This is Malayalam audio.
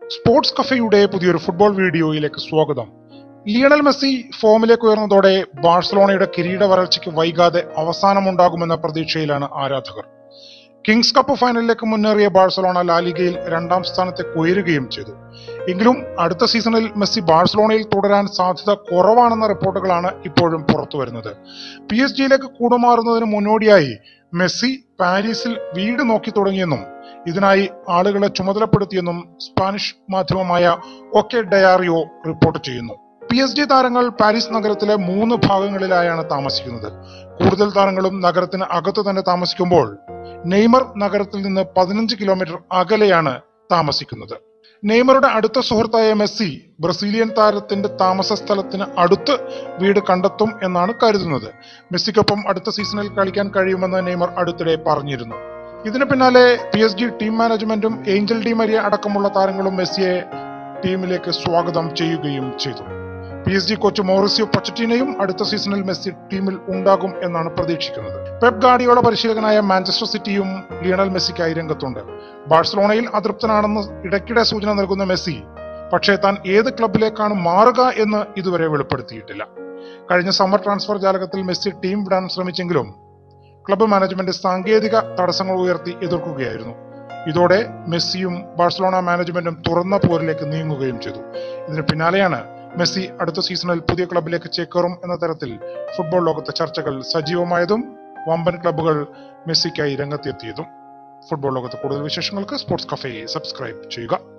സ്പോർട്സ് കഫയുടെ പുതിയൊരു ഫുട്ബോൾ വീഡിയോയിലേക്ക് സ്വാഗതം ലിയണൽ മെസ്സി ഫോമിലേക്ക് ഉയർന്നതോടെ ബാഴ്സലോണയുടെ കിരീട വരൾച്ചയ്ക്ക് വൈകാതെ അവസാനമുണ്ടാകുമെന്ന പ്രതീക്ഷയിലാണ് ആരാധകർ കിങ്സ് കപ്പ് ഫൈനലിലേക്ക് മുന്നേറിയ ബാഴ്സലോണ ലാലിഗയിൽ രണ്ടാം സ്ഥാനത്തേക്ക് ഉയരുകയും ചെയ്തു എങ്കിലും അടുത്ത സീസണിൽ മെസ്സി ബാഴ്സലോണയിൽ തുടരാൻ സാധ്യത കുറവാണെന്ന റിപ്പോർട്ടുകളാണ് ഇപ്പോഴും പുറത്തു വരുന്നത് പി എസ് ജിയിലേക്ക് കൂടുമാറുന്നതിന് മുന്നോടിയായി മെസ്സി പാരീസിൽ വീട് നോക്കി തുടങ്ങിയെന്നും ഇതിനായി ആളുകളെ ചുമതലപ്പെടുത്തിയെന്നും സ്പാനിഷ് മാധ്യമമായ ഒക്കെ ഡയാറിയോ റിപ്പോർട്ട് ചെയ്യുന്നു പി എസ് ജി താരങ്ങൾ പാരീസ് നഗരത്തിലെ മൂന്ന് ഭാഗങ്ങളിലായാണ് താമസിക്കുന്നത് കൂടുതൽ താരങ്ങളും നഗരത്തിന് അകത്ത് തന്നെ താമസിക്കുമ്പോൾ നെയ്മർ നഗരത്തിൽ നിന്ന് പതിനഞ്ച് കിലോമീറ്റർ അകലെയാണ് താമസിക്കുന്നത് നെയ്മറുടെ അടുത്ത സുഹൃത്തായ മെസ്സി ബ്രസീലിയൻ താരത്തിന്റെ താമസ സ്ഥലത്തിന് അടുത്ത് വീട് കണ്ടെത്തും എന്നാണ് കരുതുന്നത് മെസ്സിക്കൊപ്പം അടുത്ത സീസണിൽ കളിക്കാൻ കഴിയുമെന്ന് നെയ്മർ അടുത്തിടെ പറഞ്ഞിരുന്നു ഇതിന് പിന്നാലെ പി എസ് ജി ടീം മാനേജ്മെന്റും ഏഞ്ചൽ ഡി മരിയ അടക്കമുള്ള താരങ്ങളും മെസ്സിയെ ടീമിലേക്ക് സ്വാഗതം ചെയ്യുകയും ചെയ്തു P S G coach Mauricio പൊച്ചറ്റീനയും അടുത്ത സീസണിൽ മെസ്സി ടീമിൽ ഉണ്ടാകും എന്നാണ് പ്രതീക്ഷിക്കുന്നത് പെപ് ഗാഡിയോള പരിശീലകനായ മാഞ്ചസ്റ്റർ സിറ്റിയും ലിയണൽ മെസ്സിക്കായി രംഗത്തുണ്ട് ബാഴ്സലോണയിൽ അതൃപ്തനാണെന്ന് ഇടയ്ക്കിടെ സൂചന നൽകുന്ന മെസ്സി പക്ഷേ താൻ ഏത് ക്ലബിലേക്കാണ് മാറുക എന്ന് ഇതുവരെ വെളിപ്പെടുത്തിയിട്ടില്ല കഴിഞ്ഞ സമ്മർ ട്രാൻസ്ഫർ ജാലകത്തിൽ മെസ്സി ടീം വിടാൻ ശ്രമിച്ചെങ്കിലും ക്ലബ്ബ് മാനേജ്മെന്റ് സാങ്കേതിക തടസ്സങ്ങൾ ഉയർത്തി എതിർക്കുകയായിരുന്നു ഇതോടെ മെസ്സിയും ബാഴ്സലോണ മാനേജ്മെന്റും തുറന്ന പോരിലേക്ക് നീങ്ങുകയും ചെയ്തു ഇതിന് പിന്നാലെയാണ് മെസ്സി അടുത്ത സീസണിൽ പുതിയ ക്ലബിലേക്ക് ചേക്കേറും എന്ന തരത്തിൽ ഫുട്ബോൾ ലോകത്തെ ചർച്ചകൾ സജീവമായതും വമ്പൻ ക്ലബ്ബുകൾ മെസ്സിക്കായി രംഗത്തെത്തിയതും ഫുട്ബോൾ ലോകത്തെ കൂടുതൽ വിശേഷങ്ങൾക്ക് സ്പോർട്സ് കഫേ സബ്സ്ക്രൈബ് ചെയ്യുക